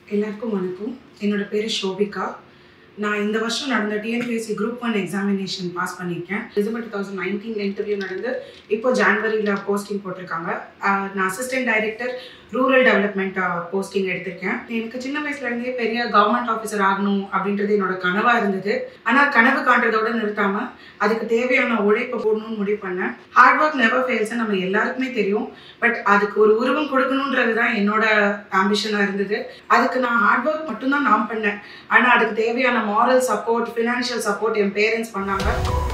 எல்லாருக்கும் வணக்கம் என்னோட பேர் ஷோபிகா நான் இந்த வருஷம் நடந்த TNPSC group one examination pass பண்ணியிருக்கேன் December two thousand nineteen interview நடந்து இப்போ ஜான்வரியில் போஸ்டிங் போட்டிருக்காங்க ஆஹ் நான் assistant director rural development posting எடுத்திருக்கேன் எனக்கு சின்ன வயசுலேருந்தே பெரிய கவர்மெண்ட் ஆஃபீஸர் ஆகணும் அப்படின்றது என்னோட கனவாக இருந்தது ஆனால் கனவு காண்றதோட நிறுத்தாமல் அதுக்கு தேவையான உழைப்பை போடணும்னு முடிவு பண்ணேன் ஹார்ட் ஒர்க் நெவர் ஃபெயில்ஸ் நம்ம எல்லாருக்குமே தெரியும் பட் அதுக்கு ஒரு உருவம் கொடுக்கணுன்றது தான் என்னோட ஆம்பிஷனாக இருந்தது அதுக்கு நான் ஹார்ட் ஒர்க் மட்டும்தான் நான் பண்ணேன் ஆனால் அதுக்கு தேவையான மாரல் சப்போர்ட் ஃபினான்ஷியல் சப்போர்ட் என் பேரண்ட்ஸ் பண்ணாங்க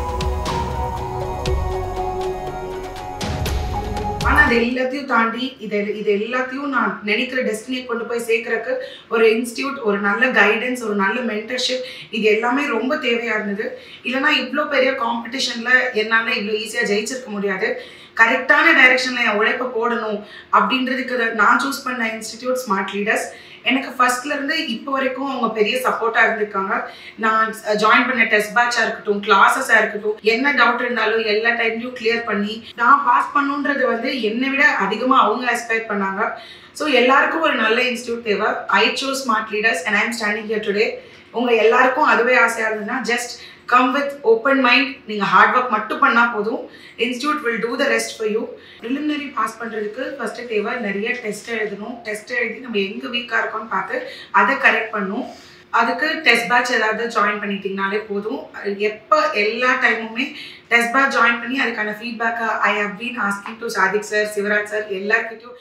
ஆனால் அது எல்லாத்தையும் தாண்டி இது இது எல்லாத்தையும் நான் நினைக்கிற டெஸ்டினியை கொண்டு போய் சேர்க்கறக்கு ஒரு இன்ஸ்டியூட் ஒரு நல்ல கைடன்ஸ் ஒரு நல்ல மென்டர்ஷிப் இது எல்லாமே ரொம்ப தேவையாக இருந்தது இல்லைனா இவ்வளோ பெரிய காம்படிஷனில் என்னால் இவ்வளோ ஈஸியாக ஜெயிச்சிருக்க முடியாது கரெக்டான டைரெக்ஷனில் என் உழைப்பை போடணும் அப்படின்றதுக்கு நான் சூஸ் பண்ண இன்ஸ்டிடியூட் ஸ்மார்ட் லீடர்ஸ் எனக்கு ஃபர்ஸ்ட்லேருந்து இப்போ வரைக்கும் அவங்க பெரிய சப்போர்ட்டாக இருந்திருக்காங்க நான் ஜாயின் பண்ண டெஸ்ட் பேட்சாக இருக்கட்டும் கிளாஸஸாக இருக்கட்டும் என்ன டவுட் இருந்தாலும் எல்லா டைம்லையும் கிளியர் பண்ணி நான் பாஸ் பண்ணுன்றது வந்து என்னை விட அதிகமாக அவங்க எக்ஸ்பெக்ட் பண்ணாங்க ஸோ எல்லாருக்கும் ஒரு நல்ல இன்ஸ்டியூட் தேவை I choose smart leaders and I'm standing here today உங்கள் எல்லாருக்கும் அதுவே ஆசையாக இருந்ததுன்னா just come with open mind நீங்கள் ஹார்ட் ஒர்க் மட்டும் பண்ணால் போதும் institute will do the rest for you preliminary pass பண்ணுறதுக்கு ஃபஸ்ட்டு தேவை நிறைய டெஸ்ட் எழுதணும் டெஸ்ட் எழுதி நம்ம எங்கே வீக்காக இருக்கோம்னு பார்த்து அதை கரெக்ட் பண்ணும் அதுக்கு டெஸ்ட் பேட்ச் ஏதாவது ஜாயின் பண்ணிட்டீங்கனாலே போதும் எப்போ எல்லா டைமுமே டெஸ்ட் பேட்ச் ஜாயின் பண்ணி அதுக்கான ஃபீட்பேக்கை I have been asking to Sadiq sir Sivaraj sir எல்லாருக்கிட்டையும்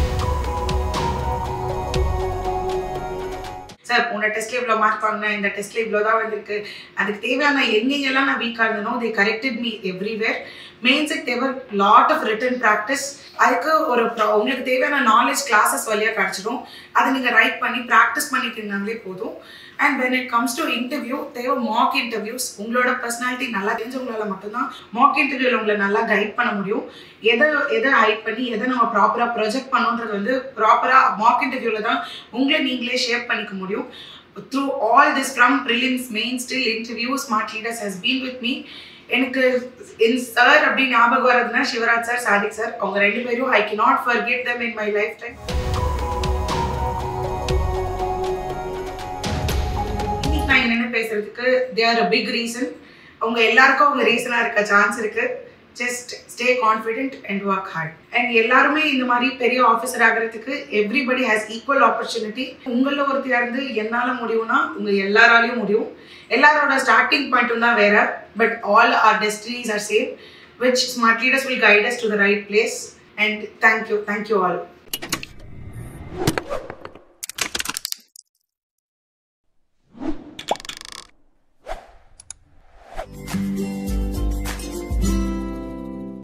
சார் போன டெஸ்ட்ல இவ்வளோ மார்க் வாங்கினேன் இந்த டெஸ்ட்ல இவ்வளோ தான் வந்திருக்கு அதுக்கு தேவையான எங்கெங்கெல்லாம் நான் வீக்காக இருந்தனோ தே கரெக்டட் மீ எவ்ரிவேர் மெயின்ஸுக்கு தேவை லாட் ஆஃப் ரிட்டன் ப்ராக்டிஸ் அதுக்கு ஒரு உங்களுக்கு தேவையான நாலேஜ் கிளாஸஸ் வழியாக கிடச்சிடும் அதை நீங்கள் ரைட் பண்ணி ப்ராக்டிஸ் பண்ணிட்டு இருந்தாங்களே போதும் and when it comes to interview தேவை மாக் இன்டர்வியூஸ் உங்களோட பர்சனாலிட்டி நல்லா தெரிஞ்சவங்களால மட்டும்தான் மாக் இன்டர்வியூவில் உங்களை நல்லா கைட் பண்ண முடியும் எதை எதை ஹைட் பண்ணி எதை நம்ம ப்ராப்பராக ப்ரொஜெக்ட் பண்ணோன்றது வந்து ப்ராப்பராக மாக் இன்டர்வியூவில் தான் உங்களை நீங்களே ஷேப் பண்ணிக்க முடியும் through all this from prelims main still interview smart leaders has been with me எனக்கு இன் சார் அப்படி ஞாபகம் வர்றதுன்னா சிவராஜ் சார் சாதிக் சார் அவங்க ரெண்டு பேரும் I can not forget them in my lifetime இன்னைக்கு நான் என்னென்ன பேசுறதுக்கு they are a big reason அவங்க எல்லாருக்கும் அவங்க ரீசனாக இருக்க சான்ஸ் இருக்கு just stay confident and work hard and எல்லாருமே இந்த மாதிரி பெரிய ஆஃபீஸர் ஆகிறதுக்கு எவ்ரிபடி ஹேஸ் ஈக்குவல் ஆப்பர்ச்சுனிட்டி உங்களில் ஒருத்தர் இருந்து என்னால் முடியும்னா உங்கள் எல்லாராலையும் முடியும் எல்லாரோட ஸ்டார்டிங் பாயிண்ட்டும் தான் வேற but all our destinies are same which smart leaders will guide us to the right place and thank you thank you all